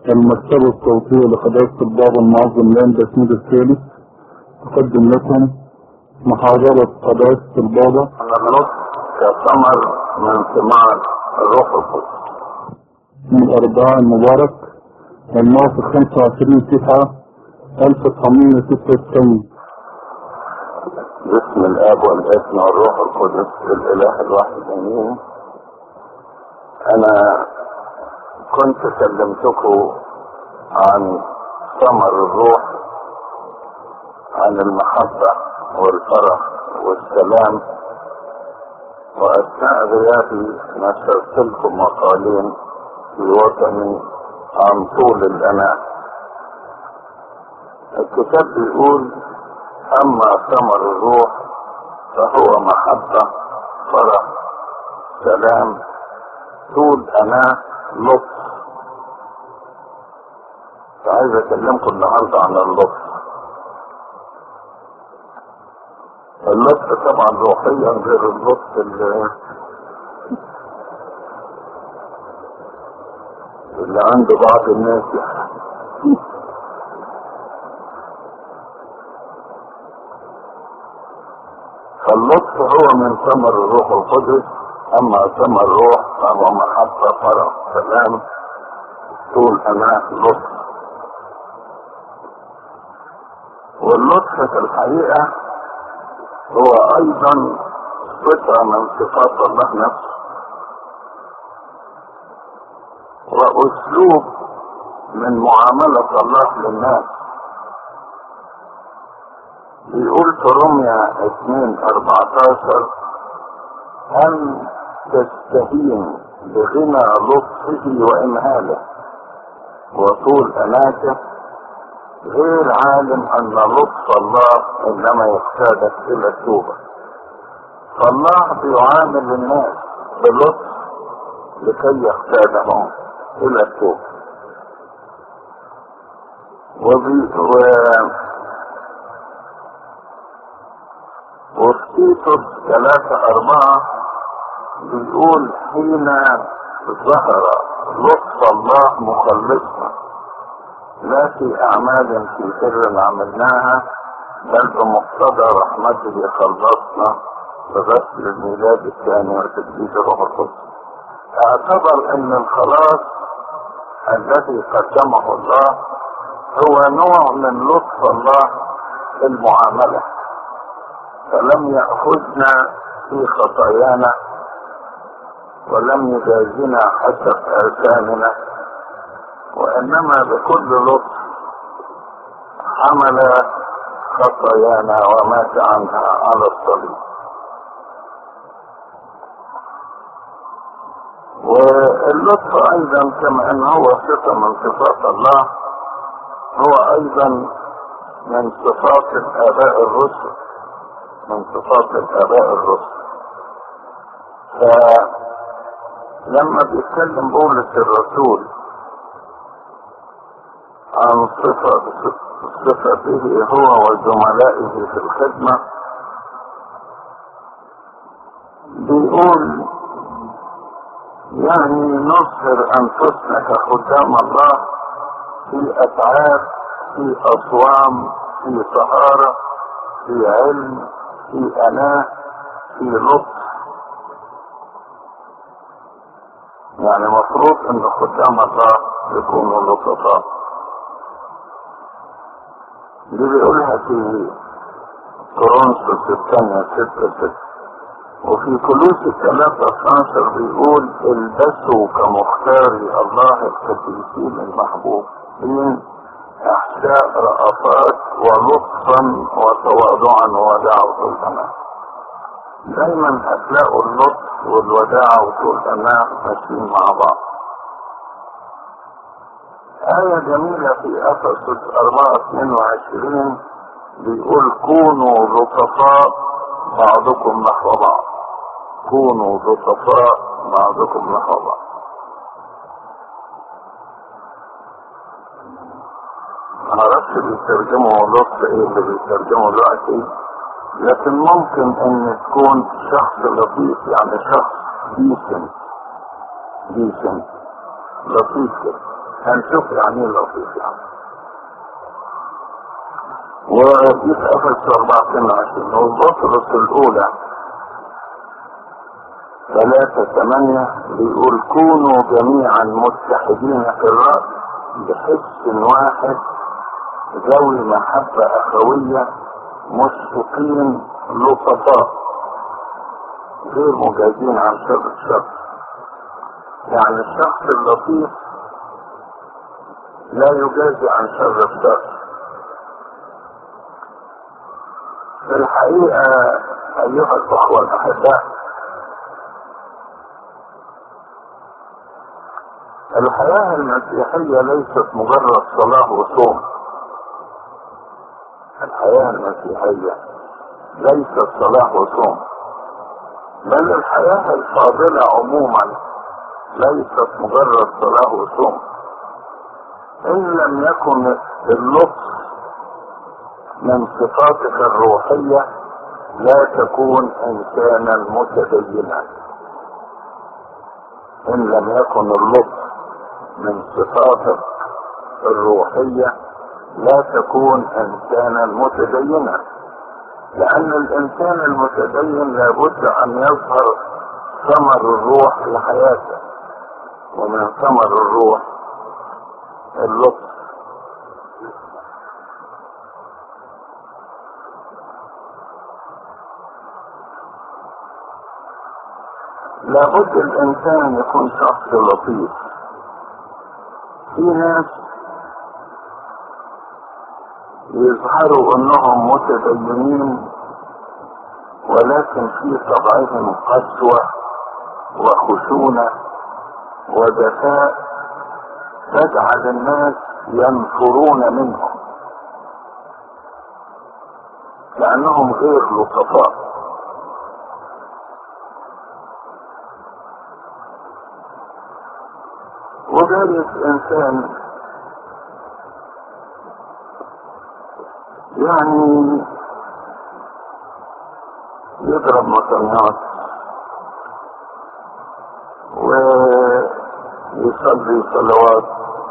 المكتبة الصوتية لقداسة البابا المعظم لين تسميد الثالث تقدم لكم محاضرة قداسة البابا أن النص كثمر من ثمار الروح القدس من الأربعاء المبارك الموافق 25 9 1996 باسم الاب والابن والروح القدس الاله الواحد امين انا كنت كلمتكم عن ثمر الروح عن المحبة والفرح والسلام واثناء غيابي نشرت لكم مقالين في وطني عن طول الاناء الكتاب بيقول اما ثمر الروح فهو محبة فرح سلام طول انا لطف عايز اكلمكم النهارده عن اللطف اللطف طبعا روحيا غير اللطف اللي اللي عند بعض الناس فاللطف هو من ثمر الروح القدس اما ثمر الروح فهو محبة فرح سلام طول اناء لطف واللطف في الحقيقة هو ايضا صفة من صفات الله نفسه واسلوب من معاملة الله للناس بيقول في رمية 2 14 أن تستهين بغنى لطفه وإمهاله وطول أناته غير عالم أن لطف الله إنما يحتاجك إلى التوبة فالله بيعامل الناس بلطف لكي يحتاجهم إلى التوبة وبي... و... وفي تيتوس ثلاثة أربعة بيقول حين ظهر لطف الله مخلصنا لا في أعمال في سر عملناها بل بمقتضى رحمته خلصنا بغسل الميلاد الثاني وتجديد الروح القدس اعتبر ان الخلاص الذي قدمه الله هو نوع من لطف الله في المعامله فلم يأخذنا في خطايانا ولم يجازنا حسب آثامنا وإنما بكل لطف حمل خطايانا ومات عنها على الصليب واللطف أيضا كما أن هو صفة من صفات الله هو أيضا من صفات الآباء الرسل من صفات الآباء الرسل فلما بيتكلم بولس الرسول عن صفة صفته هو وزملائه في الخدمة بيقول يعني نظهر أنفسنا كخدام الله في أتعاب في أصوام في طهارة في علم في أناة في لطف يعني مفروض ان خدام الله يكونوا لطفاء دي بيقولها في كورنثوس الثانية ستة ستة وفي كلوس الثلاثة 12 بيقول البسوا كمختاري الله القديسين المحبوبين احساء رأفات ولطفا وتواضعا ووداعة الأمان دايما هتلاقوا اللطف والوداعة وطول الأمان ماشيين مع بعض آية جميلة في أفسس 4 22 بيقول كونوا لطفاء بعضكم نحو بعض كونوا لطفاء بعضكم نحو بعض معرفش بيترجموا لطف ايه اللي بيترجموا دلوقتي لكن ممكن ان تكون شخص لطيف يعني شخص ديسنت ديسنت لطيف كده هنشوف يعني ايه لطيف يعني ودي في افسس 24 والبطرس الاولى ثلاثة ثمانية بيقول كونوا جميعا متحدين في الرأس بحس واحد ذوي محبة أخوية مشفقين لطفاء غير مجازين عن شر الشر يعني الشخص اللطيف لا يجازي عن شر الشر في الحقيقة أيها الأخوة الأحباء الحياة المسيحية ليست مجرد صلاة وصوم الحياة المسيحية ليست صلاة وصوم بل الحياة الفاضلة عموما ليست مجرد صلاة وصوم إن لم يكن اللطف من صفاتك الروحية لا تكون إنسانا متدينا إن لم يكن اللطف من صفاتك الروحية لا تكون إنسانا متدينا لأن الإنسان المتدين لابد أن يظهر ثمر الروح في حياته ومن ثمر الروح اللطف لابد الإنسان يكون شخص لطيف في ناس يظهروا انهم متدينين ولكن في طبعهم قسوة وخشونة وذكاء تجعل الناس ينفرون منهم لأنهم غير لطفاء وذلك إنسان يعني يضرب مصنعات ويصلي صلوات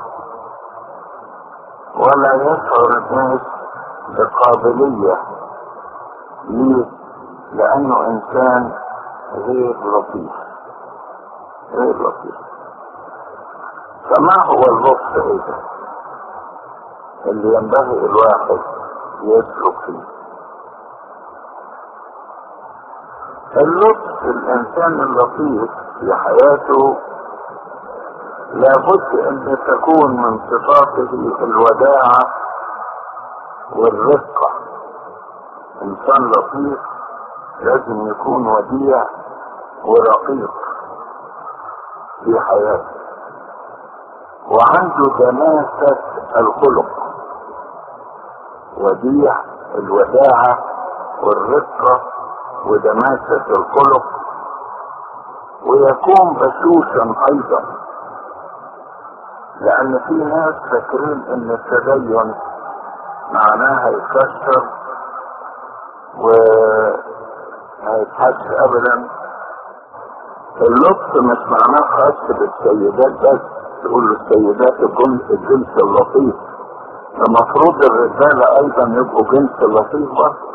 ولا يشعر الناس بقابلية ليه لأنه إنسان غير لطيف غير لطيف فما هو اللطف إذا اللي ينبغي الواحد يسلك فيه اللطف الانسان اللطيف في حياته لابد ان تكون من صفاته الوداعة والرقة انسان لطيف لازم يكون وديع ورقيق في حياته وعنده دماسة الخلق وديع الوداعة والرقة ودماسة الخلق ويكون بشوشا ايضا لان في ناس فاكرين ان التدين معناها يكسر وما يضحكش ابدا اللطف مش معناه خاص بالسيدات بس تقول للسيدات الجنس الجنس اللطيف المفروض الرجالة ايضا يبقوا جنس لطيف برضه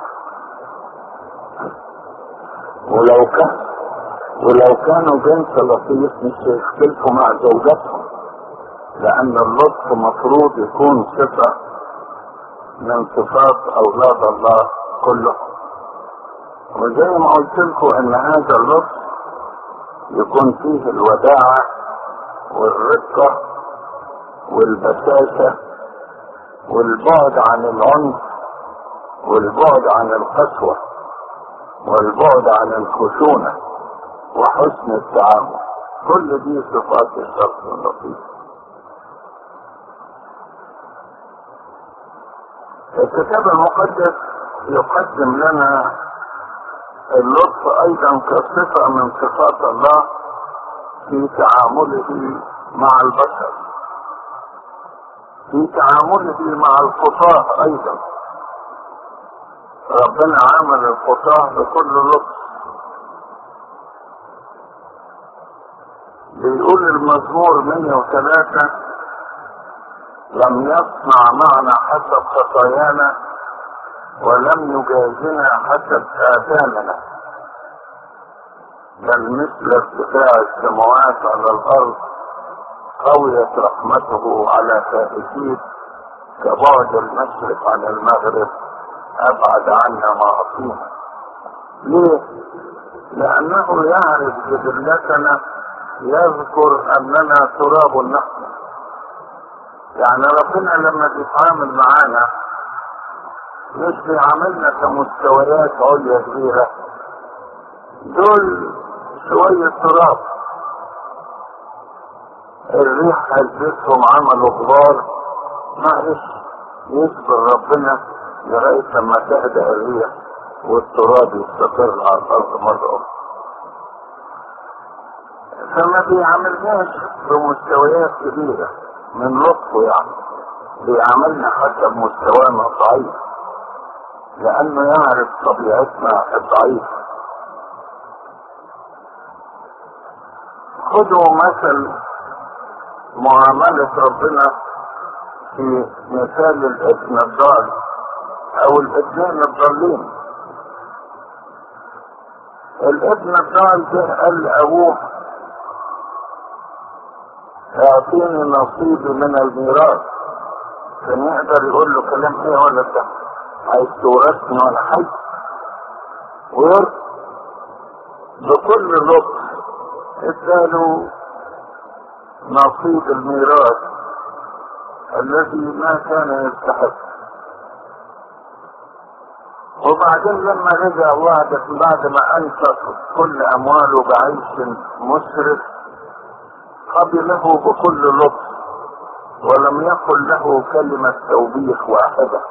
ولو كان ولو كانوا جنس لطيف مش هيختلفوا مع زوجاتهم لان اللطف مفروض يكون صفة من صفات اولاد الله كلهم وزي ما قلت لكم ان هذا اللطف يكون فيه الوداعة والرقة والبساسة والبعد عن العنف والبعد عن القسوة والبعد عن الخشونة وحسن التعامل كل دي صفات الشخص اللطيف الكتاب المقدس يقدم لنا اللطف ايضا كصفة من صفات الله في تعامله مع البشر في تعامله مع الخطاة ايضا ربنا عمل الخطاة بكل لطف بيقول المزمور 103 لم يصنع معنا حسب خطايانا ولم يجازنا حسب آثامنا بل مثل ارتفاع السماوات على الأرض قويت رحمته على خائفين كبعد المشرق عن المغرب أبعد عنا معصينا ليه؟ لأنه يعرف جبلتنا يذكر أننا تراب نحن يعني ربنا لما بيتعامل معانا مش بيعاملنا كمستويات عليا كبيرة دول شوية تراب الريح هزتهم عملوا غبار معلش يصبر ربنا لغاية لما تهدأ الريح والتراب يستقر على الأرض مرة أخرى فما بيعملناش بمستويات كبيرة من لطفه يعني بيعملنا حسب مستوانا ضعيف لأنه يعرف طبيعتنا الضعيفة خذوا مثل معاملة ربنا في مثال الابن الضال او الابنين الضالين الابن الضال ده قال لابوه اعطيني نصيبي من الميراث كان يقدر يقول له كلام ايه ولا ده عايز تورثني ولا حاجه ويرد بكل لطف اداله نصيب الميراث الذي ما كان يستحق وبعدين لما رجع وعد بعد ما انفق كل امواله بعيش مسرف قبله بكل لطف ولم يقل له كلمة توبيخ واحدة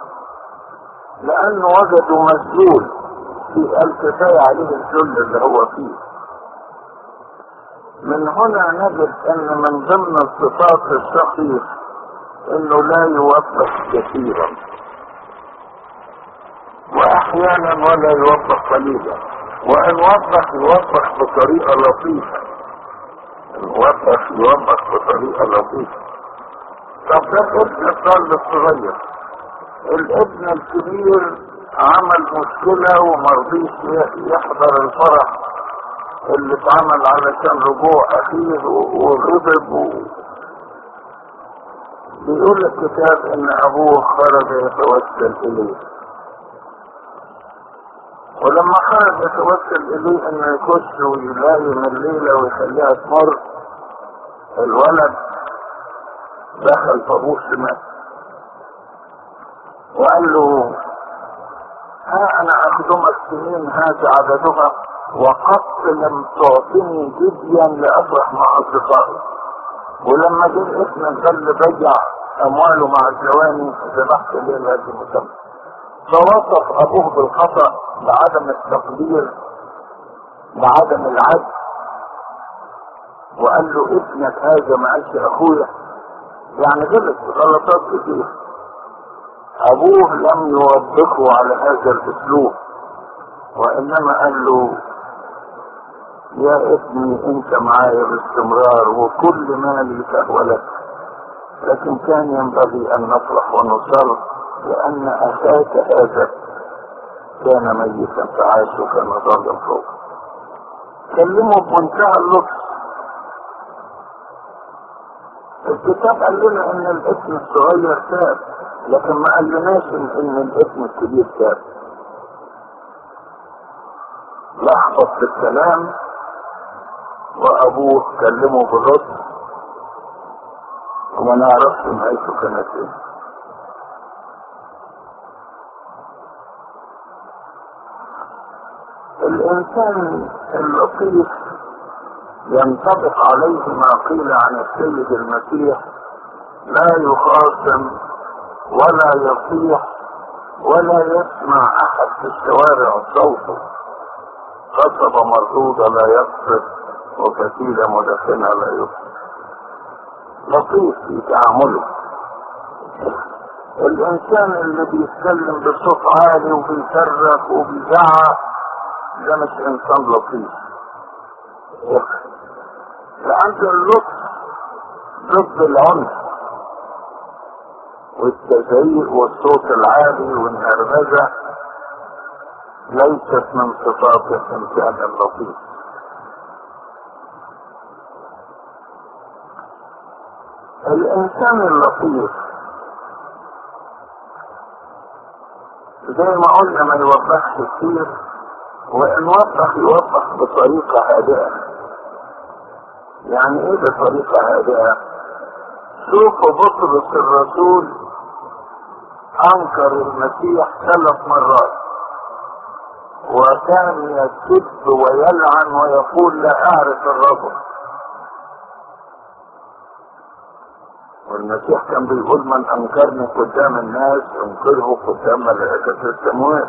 لأنه وجده مسجون في الكفاية عليه الذل اللي هو فيه من هنا نجد ان من ضمن الصفات الشخيص انه لا يوفق كثيرا واحيانا ولا يوفق قليلا وان وفق يوفق بطريقه لطيفه يوفق يوفق بطريقه لطيفه طب ده الابن الضال الصغير الابن الكبير عمل مشكله ومرضيش يحضر الفرح اللي اتعمل علشان رجوع اخيه وغضب و... بيقول الكتاب ان ابوه خرج يتوسل اليه ولما خرج يتوسل اليه انه يخش ويلاقي الليله ويخليها تمر الولد دخل في ابوه شمال وقال له ها انا اخدمك سنين هذا عددها وقد لم تعطني جديا لافرح مع اصدقائي ولما جه الابن الجل بيع امواله مع الجواني ذبحت الليل هذه المسمى فوصف ابوه بالخطا بعدم التقدير بعدم العدل وقال له ابنك هذا ما قالش اخويا يعني غلط غلطات كتير ابوه لم يوبخه على هذا الاسلوب وانما قال له يا ابني انت معايا باستمرار وكل مالي فهو لك لكن كان ينبغي ان نفرح ونصر لان اخاك هذا كان ميتا فعاش وكان ضالا فوق كلمه بمنتهى اللطف الكتاب قال لنا ان الابن الصغير تاب لكن ما قالناش ان الابن الكبير تاب لحظة في الكلام وابوه كلمه بالرد وما نعرفش نهايته كانت ايه الانسان اللطيف ينطبق عليه ما قيل عن السيد المسيح لا يخاصم ولا يصيح ولا يسمع احد في الشوارع صوته قصبة مردودة لا يقصد وكتيلة مدخنة لا يقصد لطيف في تعامله الانسان اللي بيتكلم بصوت عالي وبيصرخ وبيزعق ده مش انسان لطيف لأن اللطف ضد العنف والتزييق والصوت العالي والهرمزة ليست من صفات الإنسان اللطيف الإنسان اللطيف زي ما قلنا ما يوضحش كتير وإن وضح يوضح بطريقة هادئة يعني إيه بطريقة هادئة؟ شوفوا بطرس الرسول انكر المسيح ثلاث مرات وكان يسب ويلعن ويقول لا اعرف الرجل والمسيح كان بيقول من انكرني قدام الناس انكره قدام ملائكة السماوات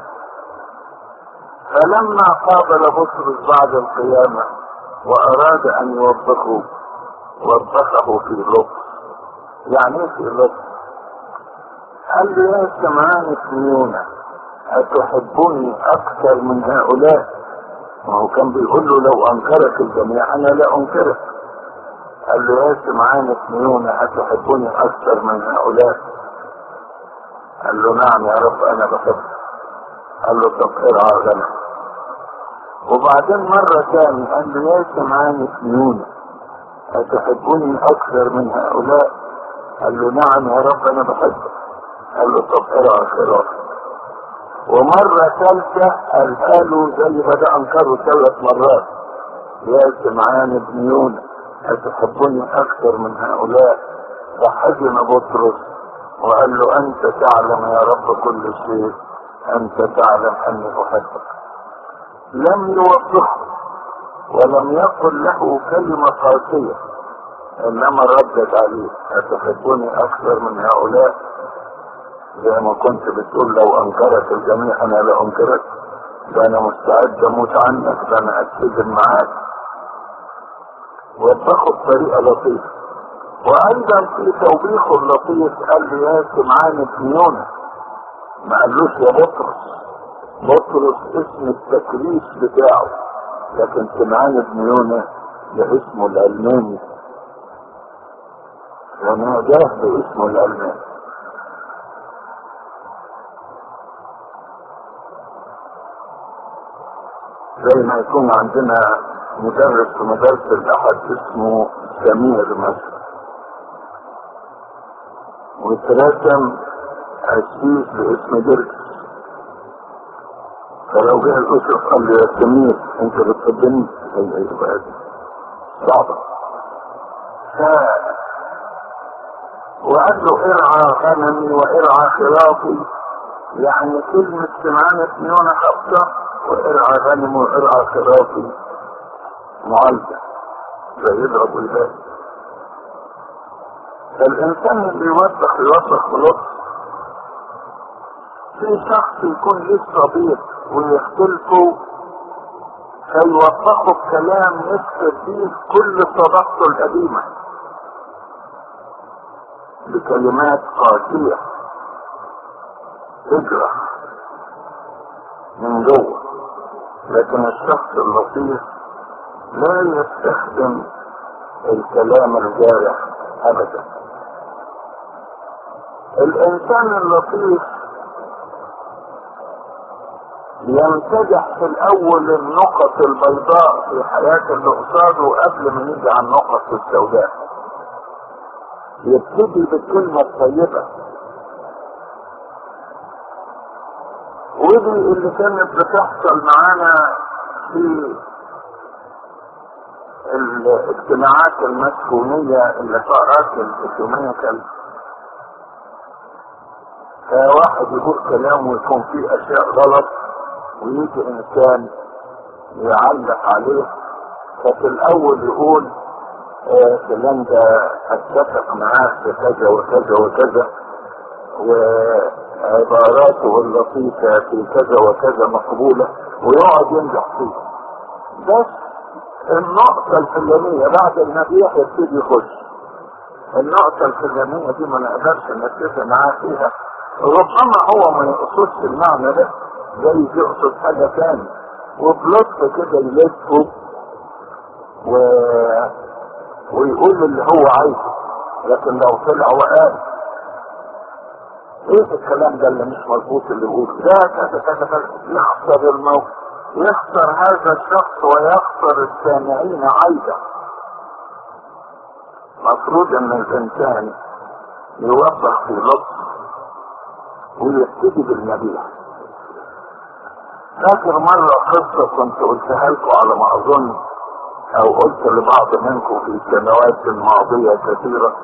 فلما قابل بطرس بعد القيامة واراد ان يوبخه وبخه في لطف يعني ايه في لطف قال له يا سمعان سميونة أتحبني أكثر من هؤلاء ما هو كان بيقول له لو أنكرك الجميع أنا لا أنكرك قال له يا سمعان سميونة أتحبني أكثر من هؤلاء قال له نعم يا رب أنا بحبك قال له طب ارعى غنم وبعدين مرة تاني قال له يا سمعان سميونة أتحبني أكثر من هؤلاء قال له نعم يا رب أنا بحبك قال له طب ارعى خلاف ومرة ثالثة قالها له زي ما ده أنكره ثلاث مرات يا سمعان بن يونس أتحبني أكثر من هؤلاء فحزن بطرس وقال له أنت تعلم يا رب كل شيء أنت تعلم أني أحبك لم يوضحه ولم يقل له كلمة قاسية إنما ردد عليه أتحبني أكثر من هؤلاء زي ما كنت بتقول لو انكرك الجميع انا لا انكرك ده انا مستعد اموت عنك ده انا اتسجن معاك وباخد طريقه لطيفه وايضا في توبيخه اللطيف قال لي يا سمعان بن يونس ما قالوش يا بطرس بطرس اسم التكريس بتاعه لكن سمعان بن يونس ده اسمه الالماني وناداه باسمه الالماني زي ما يكون عندنا مدرس في مدرسة الأحد اسمه سمير مثلا واترسم أسيس باسم درس فلو جه الأسرة قال لي يا سمير أنت بتقدمني يبقى صعبة ف... وقال له ارعى غنمي وارعى خرافي يعني كلمة سمعان اثنين خبطة وارعى غنم وارعى خرافي معالجة زي يضرب الباب فالإنسان اللي يوضح يوضح بلطف في شخص يكون لسه صديق ويختلفوا فيوضحوا بكلام يكسر فيه كل صداقته القديمة بكلمات قاسية تجرح من جوه لكن الشخص اللطيف لا يستخدم الكلام الجارح ابدا الانسان اللطيف يمتدح في الاول النقط البيضاء في حياة اللي قصاده قبل ما يجي على النقط السوداء يبتدي بالكلمة الطيبة ودي اللي كانت بتحصل معانا في الاجتماعات المسكونية اللقاءات الإكومينيكال فواحد يقول كلام ويكون فيه أشياء غلط ويجي إنسان يعلق عليه ففي الأول يقول فلان ده اتفق معاه في كذا وكذا وكذا وعباراته اللطيفة في كذا وكذا مقبولة ويقعد ينجح فيه بس النقطة الفلانية بعد المبيع يبتدي يخش النقطة الفلانية دي ما نقدرش نتفق معاه فيها ربما هو ما يقصدش المعنى ده جاي يقصد حاجة تاني وبلطف كده يلفه و... ويقول اللي هو عايزه لكن لو طلع وقال ايه الكلام ده اللي مش مظبوط اللي بيقول ده كذا كذا كذا يخسر الموقف يخسر هذا الشخص ويخسر السامعين ايضا مفروض ان الانسان يوضح في لطف ويبتدي بالنبيح فاكر مرة قصة كنت قلتها لكم على ما أظن أو قلت لبعض منكم في السنوات الماضية كثيرة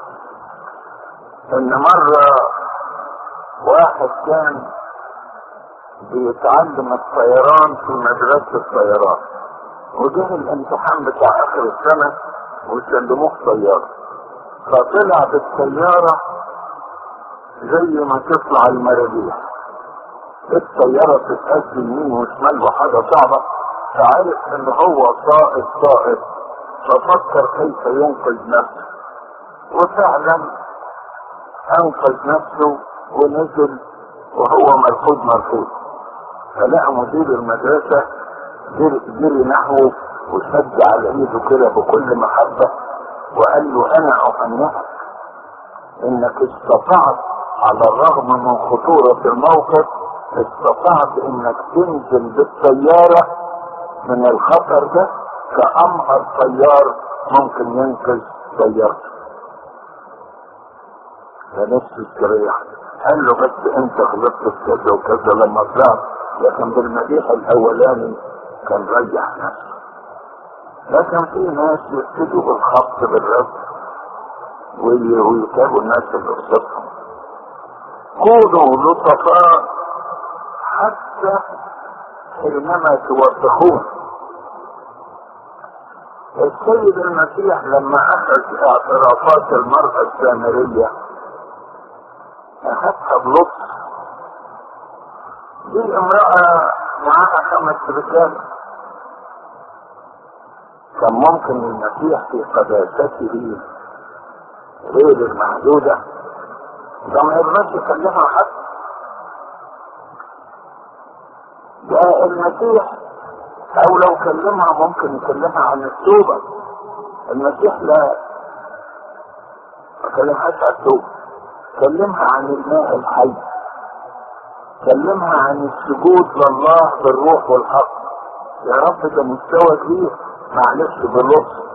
إن مرة واحد كان بيتعلم الطيران في مدرسة الطيران وجه الامتحان بتاع آخر السنة وسلموه طيارة فطلع بالسيارة زي ما تطلع المراجيح الطيارة تتأذي يمين وشمال وحاجة صعبة فعرف ان هو صائد صائد ففكر كيف ينقذ نفسه وفعلا انقذ نفسه ونزل وهو مرفوض مرفوض فلقى مدير المدرسة جري, جري نحوه وشد على ايده كده بكل محبة وقال له انا اهنئك انك استطعت على الرغم من خطورة الموقف استطعت انك تنزل بالسيارة من الخطر ده كأمهر طيار ممكن ينقذ سيارته فنفسه استريح قال له بس انت غلطت في كذا وكذا لما طلعت لكن بالمديح الاولاني كان ريح نفسه لكن في ناس يبتدوا بالخبط بالرد ويتابعوا الناس اللي قصتهم كونوا لطفاء حتى حينما توبخون السيد المسيح لما اخذ اعترافات المرأة السامرية اخذها بلطف دي امرأة معاها خمس رجال كان ممكن المسيح في قداسته غير المحدودة ده ما يرضاش يكلمها حتى ده المسيح او لو كلمها ممكن يكلمها عن التوبة المسيح لا ما كلمهاش عن التوبة كلمها عن الماء الحي كلمها عن السجود لله بالروح والحق يا رب ده مستوى كبير معلش باللطف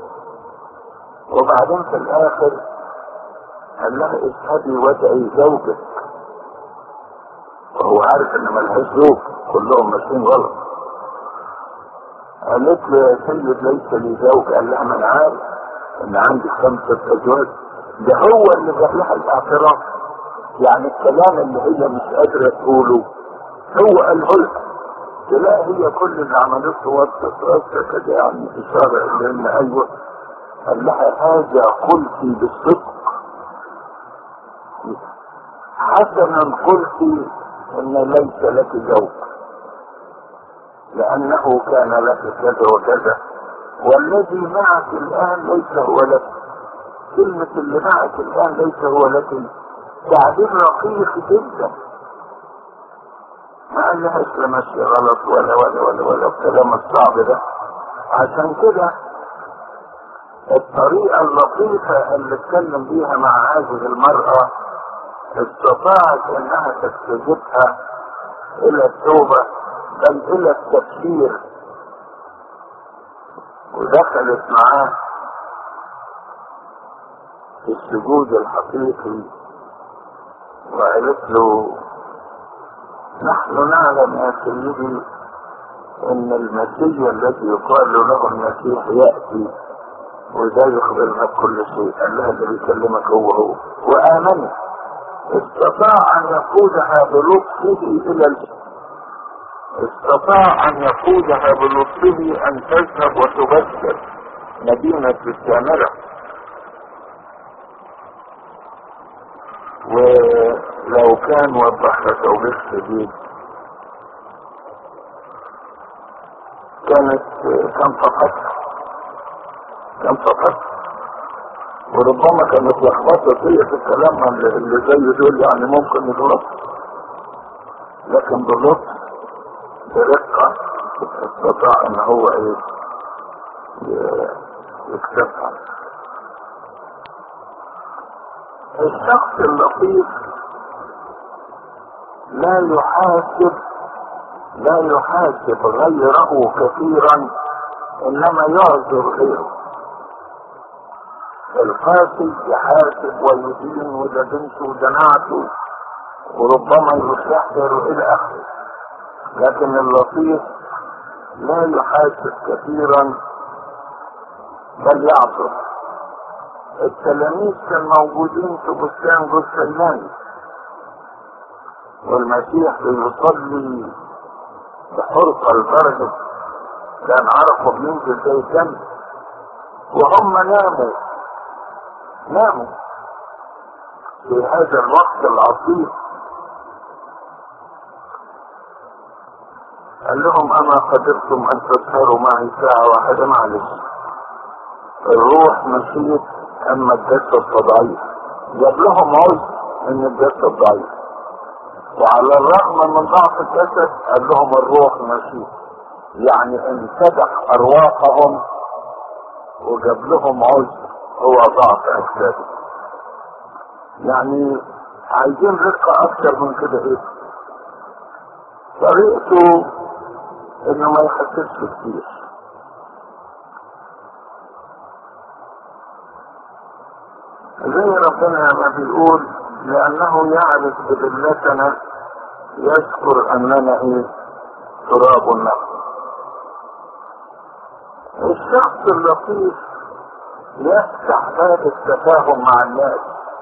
وبعدين في الاخر قال لها اذهبي وادعي زوجك وهو عارف ان ملهاش زوج كلهم ماشيين غلط قالت له يا سيد ليس لي زوج قال لها ما انا عارف ان عندي خمسة ازواج ده هو اللي جاب لها الاعتراف يعني الكلام اللي هي مش قادرة تقوله هو قاله لها لا هي كل اللي عملته وسط راسها كده يعني اشارة لان ايوه قال لها هذا قلت بالصدق حسنا قلت ان ليس لك زوج لانه كان لك كذا وكذا والذي معك الان ليس هو لك كلمة اللي معك الان ليس هو لك تعبير رقيق جدا ما قال لهاش لا ماشي غلط ولا ولا ولا ولا الكلام الصعب ده عشان كده الطريقة اللطيفة اللي اتكلم بيها مع هذه المرأة استطاعت انها تستجيبها الى التوبة بل الى التبشير ودخلت معاه في السجود الحقيقي وقالت له نحن نعلم يا سيدي ان المسيح الذي يقال له المسيح ياتي وده يخبرنا بكل شيء قال لها اللي بيكلمك هو هو وامنت استطاع ان يقودها بلطفه الى الجنة استطاع ان يقودها بلطفه ان تذهب وتبشر مدينة السامرة ولو كان وضح لك توبيخ شديد كانت كان فقط كان فقط وربما كانت لخبطه فيا في الكلام اللي زي دول يعني ممكن يغلط لكن باللطف برقة استطاع ان هو ايه يكتبها الشخص اللطيف لا يحاسب لا يحاسب غيره كثيرا انما يعذر غيره القاسي يحاسب ويدين وده بنته ودنعته وربما يسحر الى اخره لكن اللطيف لا يحاسب كثيرا بل يعصر التلاميذ كانوا موجودين في بستان جثمان والمسيح بيصلي بحرقة البرد كان عرفه بينزل زي الدم وهم ناموا ناموا في هذا الوقت العصيب قال لهم اما قدرتم ان تسهروا معي ساعة واحدة معلش الروح مشيت اما الجسد فضعيف جاب لهم عذر ان الجسد ضعيف وعلى الرغم من ضعف الجسد قال لهم الروح مشيت يعني امتدح ارواحهم وجاب لهم عذر هو ضعف اجسادهم يعني عايزين رقة اكتر من كده ايه طريقته انه ما يحسسش كتير زي ربنا ما بيقول لانه يعرف بذلتنا يذكر اننا ايه تراب نحن الشخص اللطيف يفتح باب التفاهم مع الناس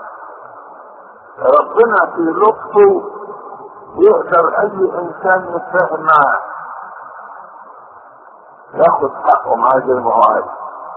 ربنا في لطفه يقدر اي انسان يتفاهم معاه ياخد حقه معاه زي ما هو عايز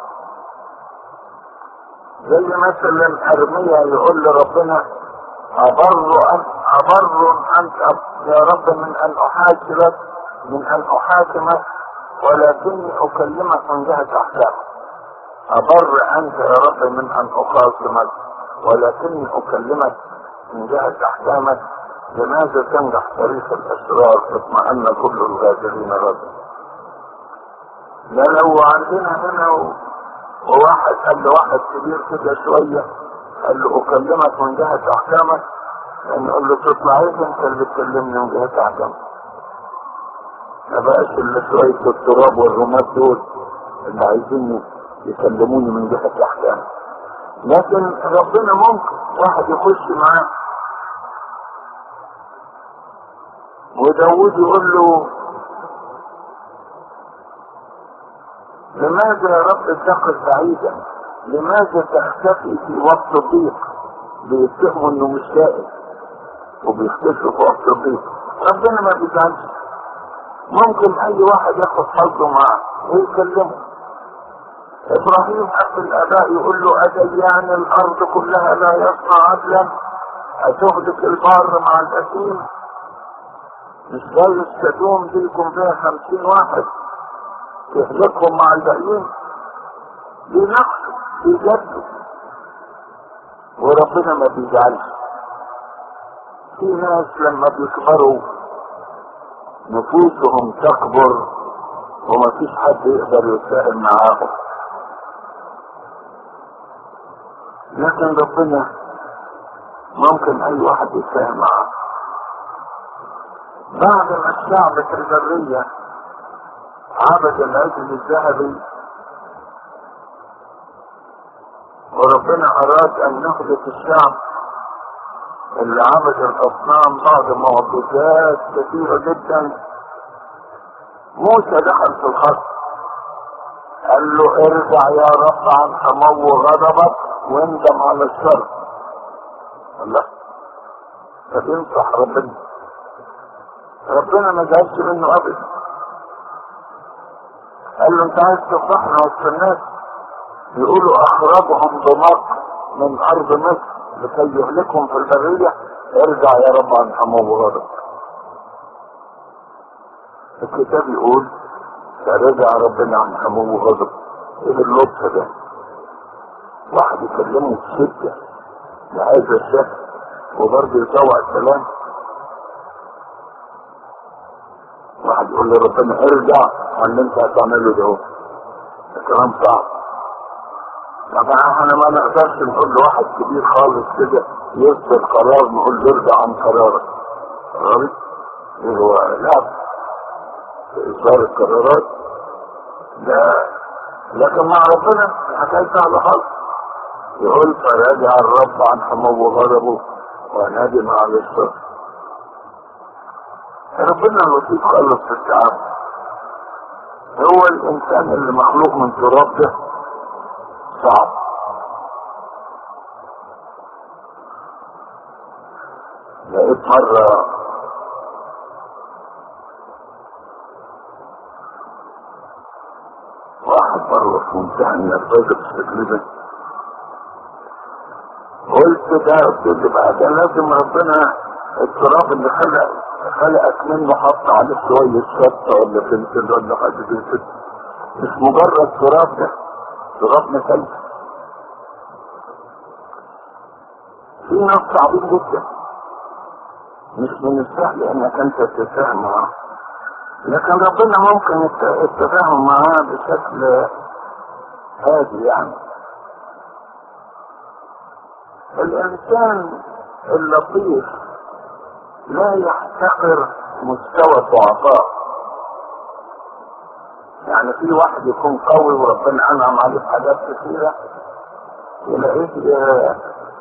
زي مثلا ارميا يقول لربنا أبر أن أبر أنت يا رب من أن أحاسبك من أن أحاكمك ولكني أكلمك من جهة أحكامك أبر أنت يا رب من أن أخاصمك ولكني أكلمك من جهة أحكامك لماذا تنجح طريق الأسرار تطمئن كل الغادرين ردا ده لو عندنا هنا وواحد قال لواحد كبير كده شوية قال له أكلمك من جهة أحكامك نقول له تطلع ايه انت اللي بتكلمني من جهة أحكامك ما بقاش الا شوية التراب والرماد دول اللي عايزين يكلموني من جهة أحكامك لكن ربنا ممكن واحد يخش معاه وداود يقول له لماذا يا رب تقف بعيدا لماذا تختفي في وقت الضيق بيتهموا انه مش شائع وبيختفي في وقت الضيق ربنا ما بيزعلش ممكن اي واحد ياخد حظه معاه ويكلمه ابراهيم اب الاباء يقول له اديان الارض كلها لا يصنع عدلا اتهلك البار مع الاثيم مش جايز تدوم دي يكون فيها خمسين واحد يهلكهم مع الباقيين دي نقص دي جد وربنا ما بيزعلش في ناس لما بيكبروا نفوسهم تكبر وما فيش حد يقدر يتفاهم معاهم لكن ربنا ممكن اي واحد يتفاهم معاه بعد ما الشعب في البرية عبد العجل الذهبي وربنا اراد ان يهلك الشعب اللي عبد الاصنام بعد معجزات كثيرة جدا موسى دخل في الخط قال له ارجع يا رب عن حمو غضبك واندم على الشر الله فتنصح ربنا ربنا ما زعلش منه ابدا قال له انت عايز تفرحنا وسط الناس يقولوا اخرجهم بمصر من ارض مصر لكي يهلكهم في البرية ارجع يا رب عن حمو غضبك الكتاب يقول فرجع ربنا عن حمو غضب ايه اللطف ده واحد يكلمه بشدة بهذا الشكل وبرضه يطوع الكلام واحد يقول لربنا ارجع عن اللي انت هتعمله ده هو الكلام صعب طبعا احنا ما نقدرش نقول لواحد كبير خالص كده يصدر قرار نقول له ارجع عن قرارك غلط هو لعب في إصدار القرارات لا لكن مع ربنا الحكاية سهلة خالص يقول فراجع الرب عن حمو وغضبه وندم على الشر ربنا لطيف خالص في التعامل هو الإنسان اللي مخلوق من تراب ده صعب لقيت مرة واحد مرة في منتهى النرفزة في التجربة قلت ده قلت بقى ده لازم ربنا التراب اللي خلق خلقك منه حط عليه شوية شطة ولا فلفل ولا حاجة زي كده مش مجرد تراب ده تراب مثلث في ناس صعبين جدا مش من السهل انك انت تتفاهم معاه لكن ربنا ممكن الت- التفاهم معاه بشكل هادي يعني الانسان اللطيف لا يحتقر مستوى الضعفاء يعني في واحد يكون قوي وربنا انعم عليه في حاجات كثيره يلاقيه آه،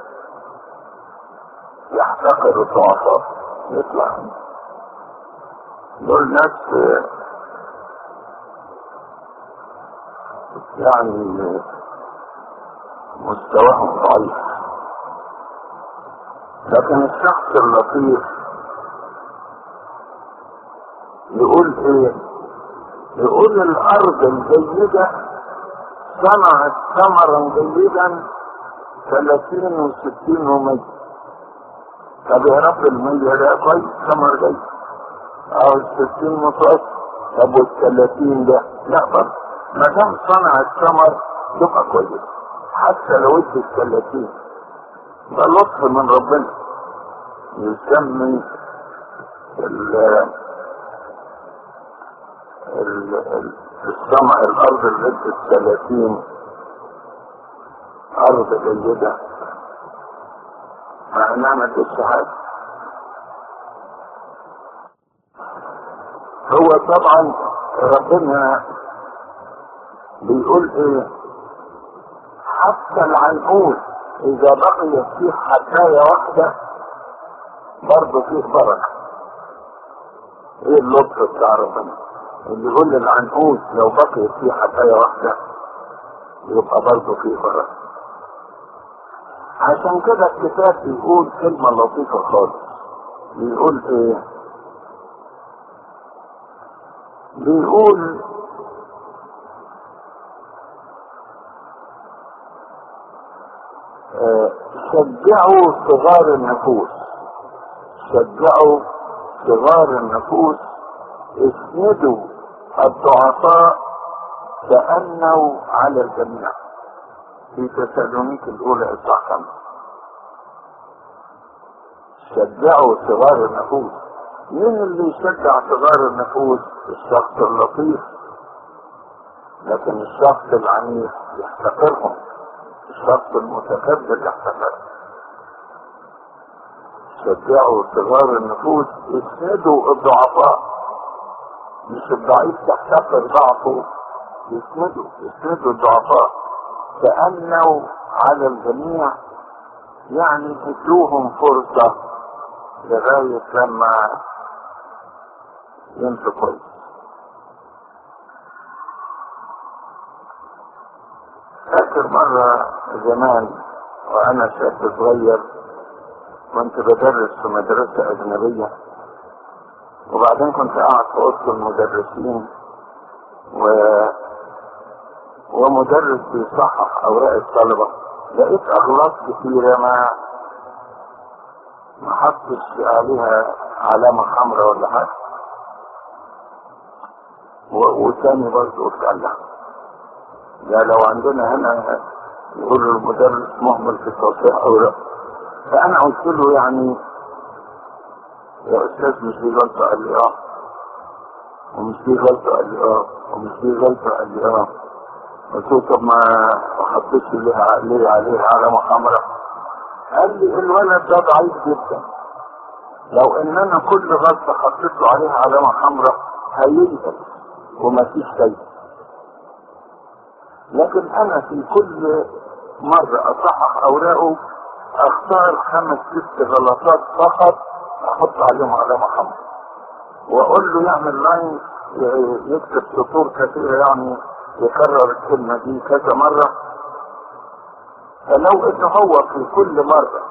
يحتقر الضعفاء يطلع دول ناس آه، يعني مستواهم ضعيف لكن الشخص اللطيف يقول ايه يقول الارض الجيدة صنعت ثمرا جيدا ثلاثين وستين ومية طب يا رب المية ده كويس ثمر جيد او الستين متوسط طب والثلاثين ده لا برضه ما دام صنع الثمر يبقى كويس حتى لو ادي الثلاثين ده لطف من ربنا يسمي ال ال- ال- السمع الارض اللي ادت الثلاثين ارض جيدة مع انها ما ادتش حاجة هو طبعا ربنا بيقول ايه حتى العنقود اذا بقيت فيه حكاية واحدة برضه فيه بركة ايه اللطف بتاع ربنا اللي يقول للعنقود لو بقيت فيه حكاية واحدة يبقى برضه فيه بركة عشان كده الكتاب بيقول كلمة لطيفة خالص بيقول ايه بيقول آه، شجعوا صغار النفوس شجعوا صغار النفوس اسندوا الضعفاء تأنوا على الجميع في تسالونيك الأولى إصحاح خمسة شجعوا صغار النفوس مين اللي يشجع صغار النفوس الشخص اللطيف لكن الشخص العنيف يحتقرهم الشخص المتكبر يحتقر شجعوا صغار النفوس يسندوا الضعفاء مش الضعيف تحتقر ضعفه يسندوا يسندوا الضعفاء تأنوا على الجميع يعني ادوهم فرصة لغاية لما يمشوا كويس فاكر مرة زمان وأنا شاب صغير كنت بدرس في مدرسة أجنبية وبعدين كنت قاعد في وسط المدرسين و... ومدرس بيصحح أوراق الطلبة لقيت أغلاط كتيرة ما ما حطش عليها علامة حمراء ولا حاجة و... وتاني برضه قلت الله ده لو عندنا هنا يقولوا المدرس مهمل في تصحيح أوراق فأنا قلت له يعني يا أستاذ مش دي غلطة قال لي آه ومش دي غلطة قال لي آه ومش دي غلطة قال لي آه قلت له طب ما حطيتش ليه ليه عليه علامة حمراء قال لي الولد ده ضعيف جدا لو ان انا كل غلطة حطيت له عليها علامة حمراء هينزل ومفيش فايدة لكن انا في كل مرة اصحح اوراقه اختار خمس ست غلطات فقط احط عليهم علامة حمراء واقول له يعمل لاين يكتب سطور كثيرة يعني يكرر الكلمة دي كذا مرة فلو ان هو في كل مرة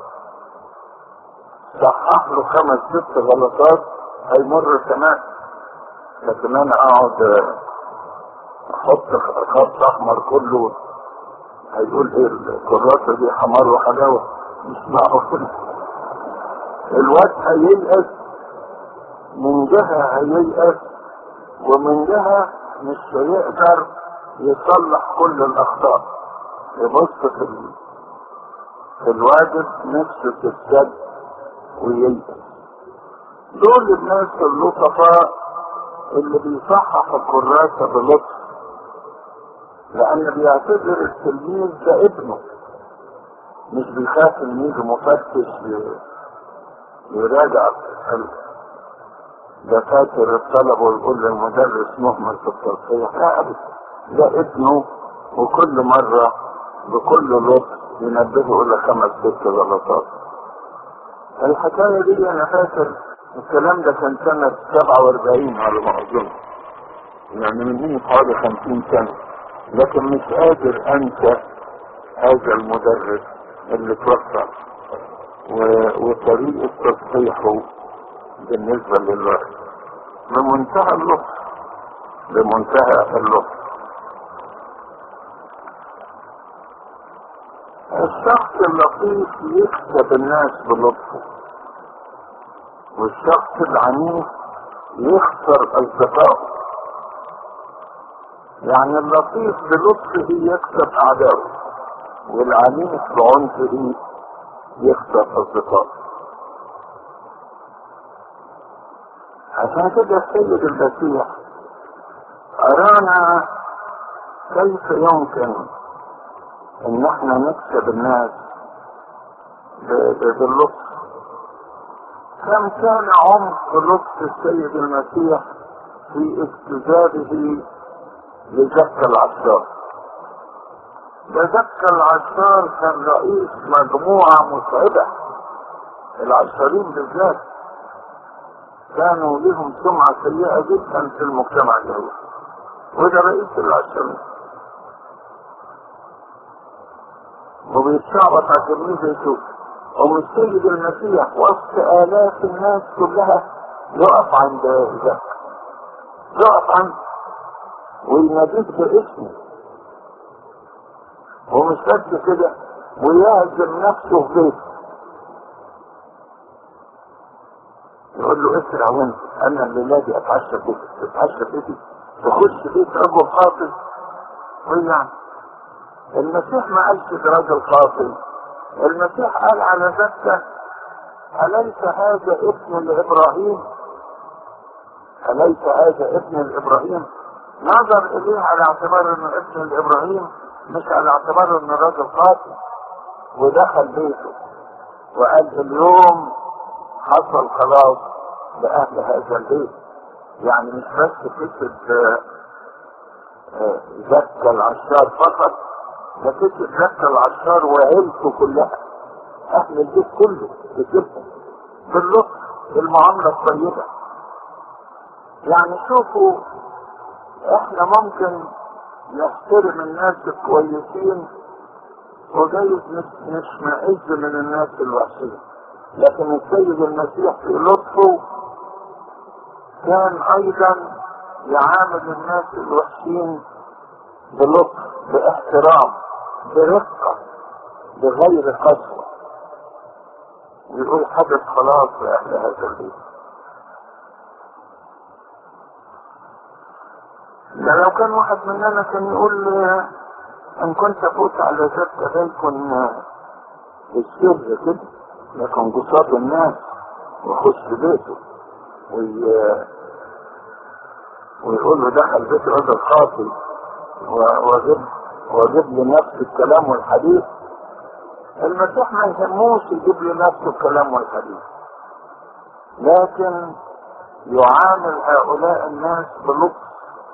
صحح له خمس ست غلطات هيمر تمام لكن انا اقعد احط خط احمر كله هيقول ايه الكراسة دي حمار وحلاوة مش معقول الواد هييأس من جهة هييأس ومن جهة مش هيقدر يصلح كل الاخطاء يبص في ال... في الواجب نفسه تتسد وييأس دول الناس اللطفاء اللي بيصحح الكراسة بلطف لأن بيعتبر التلميذ ده ابنه مش بيخاف إن يجي مفتش يراجع دكاترة الطلبة ويقول للمدرس مهمل في التصحيح لا أبدا ده ابنه وكل مرة بكل لطف ينبهه يقول له خمس ست غلطات الحكاية دي أنا فاكر الكلام ده كان سنة 47 على ما أظن يعني من هنا حوالي 50 سنة لكن مش قادر أنسى هذا المدرس اللي توفى و- وطريقة تصحيحه بالنسبة للوقت بمنتهى اللطف بمنتهى اللطف الشخص اللطيف يكسب الناس بلطفه والشخص العنيف يخسر اصدقائه يعني اللطيف بلطفه يكسب اعدائه والعنيف بعنفه يخسر اصدقائه عشان كده السيد المسيح ارانا كيف يمكن ان احنا نكسب الناس ب- ب- باللطف كم كان عمق لطف السيد المسيح في استجابه لزكى العشار ده زكى العشار كان رئيس مجموعة متعبة العشارين بالذات كانوا لهم سمعة سيئة جدا في المجتمع اليهودي وده رئيس العشارين وبيتشعبط على التلميذ يشوف ومن السيد المسيح وسط آلاف الناس كلها يقف عند ذاك يقف عنده ويناديك باسمه ومش بس كده ويعزم نفسه في بيته يقول له اسرع وانت انا الليله دي اتعشى بيتي تتعشى بيتي تخش بيت رجل قاتل وايه يعني المسيح ما قالش ده راجل قاتل المسيح قال على ذاته أليس هذا ابن لإبراهيم أليس هذا ابن لإبراهيم نظر إليه على اعتبار إنه ابن لإبراهيم مش على اعتبار إنه راجل قاتل ودخل بيته وقال اليوم حصل خلاص لأهل هذا البيت يعني مش بس فكرة آه، آه، زكى العشار فقط ده فكرة زكى العشار وعيلته كلها أهل البيت كله بكلهم باللطف بالمعاملة الطيبة يعني شوفوا احنا ممكن نحترم الناس الكويسين وجايز نش- نشمئز من الناس الوحشين لكن السيد المسيح في لطفه كان ايضا يعامل الناس الوحشين بلطف باحترام برقة بغير قسوة يقول حدث خلاص يا اهل هذا البيت ده لو كان واحد مننا كان يقول لي ان كنت افوت على ذات بيكون بالسر كده لكن قصاد الناس ويخش بيته وي... ويقول له دخل بيت رجل خاطي و- واجيب واجيب لي نفس الكلام والحديث المسيح ما يهموش يجيب لي نفس الكلام والحديث لكن يعامل هؤلاء الناس بلطف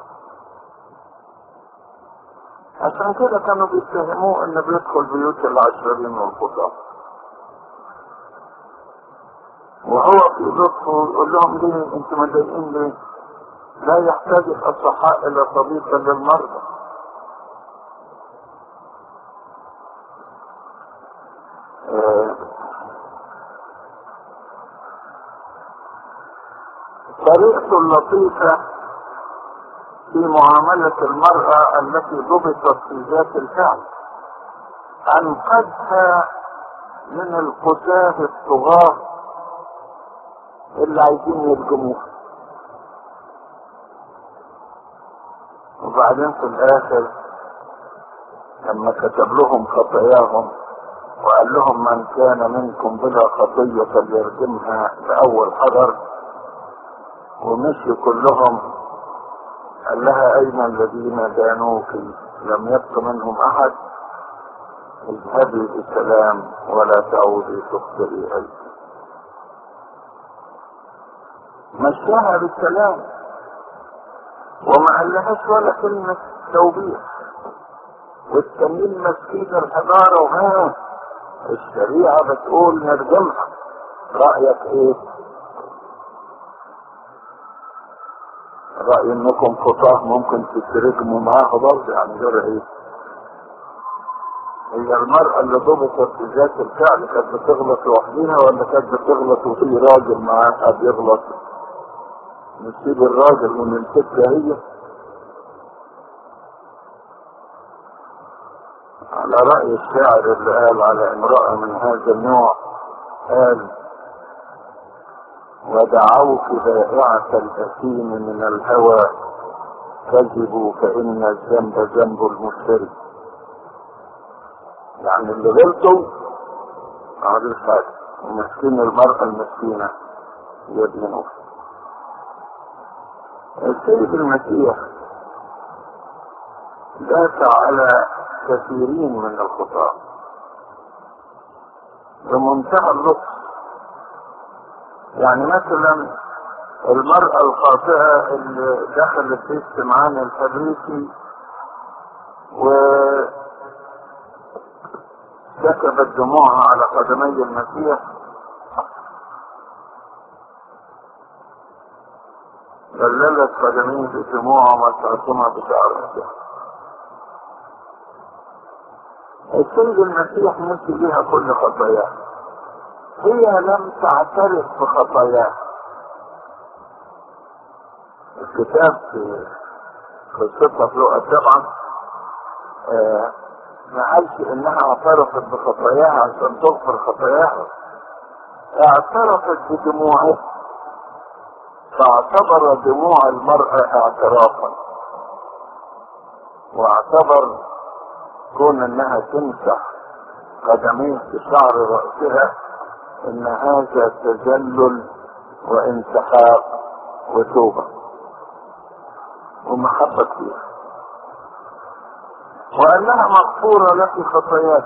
عشان كده كانوا بيتهموه انه بيدخل بيوت العشرين والخطاة وهو في لطفه يقول لهم ليه انتم مضايقين ليه؟ لا يحتاج الاصحاء الى طبيب بل للمرضى آه، طريقته اللطيفة في معاملة المرأة التي ضبطت في ذات الفعل أنقذها من القساة الطغاة اللي عايزين يرجموها وبعدين في الآخر لما كتب لهم خطاياهم وقال لهم من كان منكم بلا خطية فليرجمها بأول حجر ومشي كلهم قال لها أين الذين دانوك لم يبق منهم أحد اذهبي بسلام ولا تعودي تخطئي أيضا مشاها بالسلام وما قالهاش ولا كلمة توبيخ والتانيين ماسكين الحجارة وها الشريعة بتقول نرجمها رأيك ايه؟ رأي انكم خطاه ممكن تترجموا معاها برضه يعني غير ايه؟ هي المرأة اللي ضبطت في ذات الفعل كانت بتغلط لوحدها ولا كانت بتغلط وفي راجل معاها بيغلط؟ نسيب الراجل ونمسكها هي على رأي الشاعر اللي قال على امرأة من هذا النوع قال ودعوك بائعة الأثيم من الهوى كذبوا فإن الذنب ذنب المفتري يعني اللي غلطوا ما عملوش حاجة ومسكين المرأة المسكينة يدمنوها السيد المسيح دافع على كثيرين من الخطاة بمنتهى اللطف يعني مثلا المرأة الخاطئة اللي دخلت في سمعان الفريسي و سكبت دموعها على قدمي المسيح بللت قدميه بدموعها وسعتهما بشعر المسيح السيد المسيح نسي بها كل خطاياها هي لم تعترف بخطاياها الكتاب في قصتها في لقا طبعا آه ما قالش انها اعترفت بخطاياها عشان تغفر خطاياها اعترفت بدموعها فاعتبر دموع المرأة اعترافا واعتبر كون انها تمسح قدميه بشعر رأسها ان هذا تذلل وانسحاق وتوبة ومحبة فيها وانها مغفورة لك خطاياك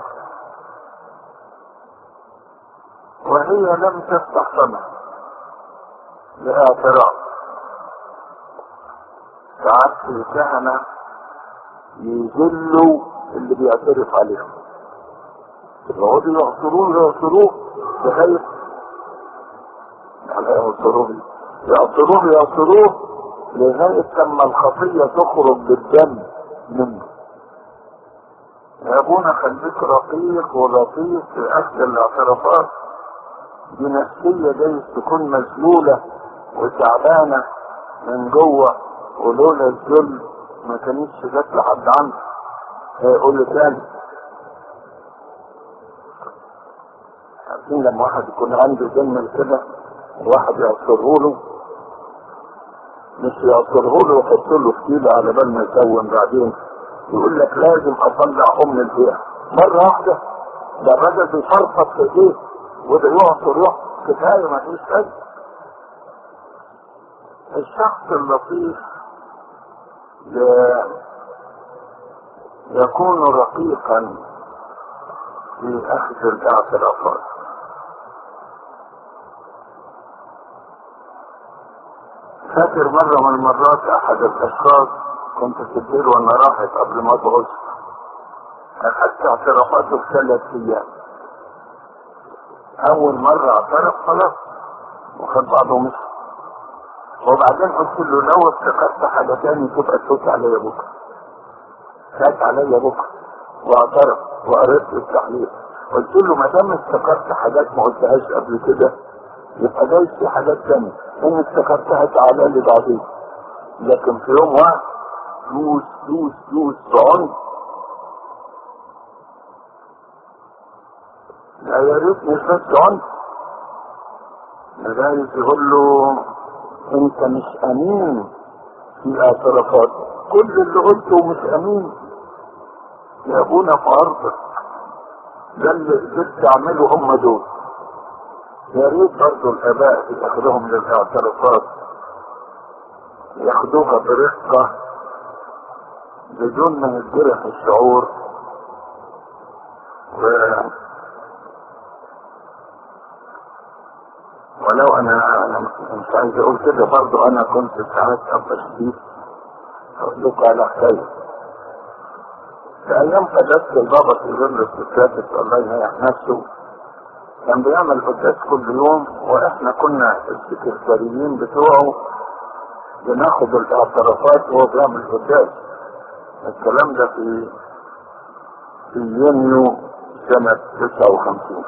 وهي لم تفتح فمها لاعتراف ساعات في الكهنة يذلوا اللي بيعترف عليهم يقعدوا يعصروه يعصروه لغاية يعني يعصروه يعصروه يعصروه لغاية لما الخطية تخرج بالدم منه يا ابونا خليك رقيق ولطيف في اخذ الاعترافات دي نفسية جايز تكون مذلولة وتعبانة من جوه ولولا الذل ما كانتش جت لحد عنده هيقول لي تاني عارفين لما واحد يكون عنده ذل كده واحد يعصره له مش يعصره له ويحط له فتيلة على بال ما يسوم بعدين يقول لك لازم اطلع ام البيع مرة واحدة ده الراجل بيفرفط في ايديه وده يعصر يعصر كفاية ما فيش حاجة الشخص اللطيف يكون رقيقا في اخذ الاعترافات فاكر مرة من المرات أحد الأشخاص كنت في الدير وأنا راحت قبل ما أبعث أخذت اعترافاته في ثلاث أيام أول مرة اعترف خلاص وخد بعضه ومشي وبعدين قلت له لو افتكرت حاجة تاني تبقى تفوت عليا بكرة فات عليا بكرة واعترف وقريت له التحليل قلت له ما دام افتكرت حاجات ما قلتهاش قبل كده يبقى جايز في حاجات تانية ان افتكرتها تعالى لي بعدين لكن في يوم واحد دوس دوس دوس بعنف لا يا ريت مش بس عنف لذلك يقول له انت مش امين في اعترافات كل اللي قلته مش امين يا ابونا في عرضك ده اللي قدرت تعمله هم دول يا ريت برضه الاباء ياخدوهم للاعترافات ياخدوها برقة بدون ما يتجرح الشعور و... ولو انا انا مش عايز اقول كده برضه انا كنت ساعات ابقى شديد اقول لكم على حكايه في ايام قداسه البابا في ظل الستات الله يريح نفسه كان بيعمل قداس كل يوم واحنا كنا السكرتاريين بتوعه بناخد الاعترافات وهو بيعمل قداس الكلام ده في في يونيو سنة 59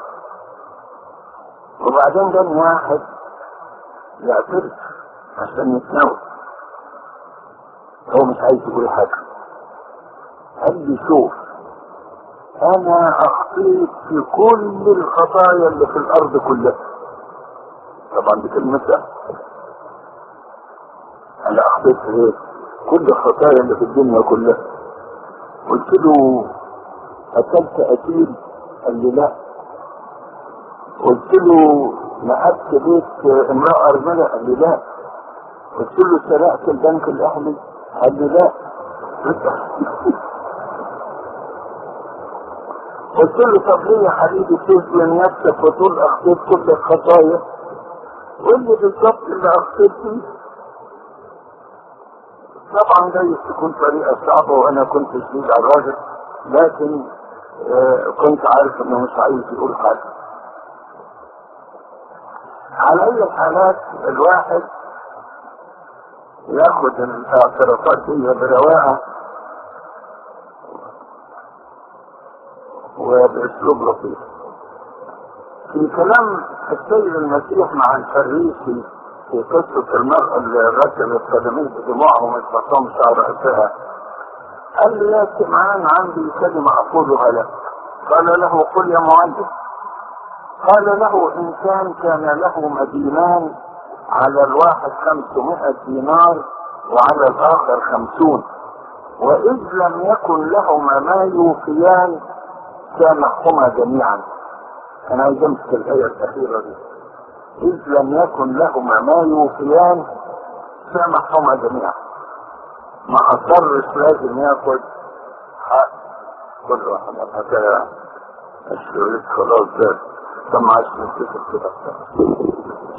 وبعدين جاني واحد يعترف عشان يتناول هو مش عايز يقول حاجة قال لي شوف انا اخطيت في كل الخطايا اللي في الارض كلها طبعا دي كلمة انا اخطيت في ايه كل الخطايا اللي في الدنيا كلها قلت له قتلت قتيل قال لي لا قلت له نهبت بيت امرأة أرملة قال لي لا قلت له سرقت البنك الأهلي قال لي لا قلت له طب ليه يا حبيبي تظلم نفسك وتقول اخطيت كل الخطايا قول لي بالظبط اللي اخطيت فيه طبعا جايز تكون طريقة صعبة وانا كنت شديد على الراجل لكن آه كنت عارف انه مش عايز يقول حاجة على اي الحالات الواحد ياخد الاعترافات دي برواقة وباسلوب لطيف في كلام السيد المسيح مع الفريسي في قصة المرأة اللي ركبت قدميه بدموعها وما تبطلهمش على رأسها قال لي يا سمعان عندي كلمة أقولها لك قال له قل يا معلم قال له إنسان كان له مدينان على الواحد خمسمائة دينار وعلى الآخر خمسون وإذ لم يكن لهما ما يوفيان سامحهما جميعا أنا عايز أمسك الآية الأخيرة دي إذ لم يكن لهما ما يوفيان سامحهما جميعا ما أصرش لازم ياخد حق كل واحد الحكاية الشريط خلاص ده كم عشر كده كده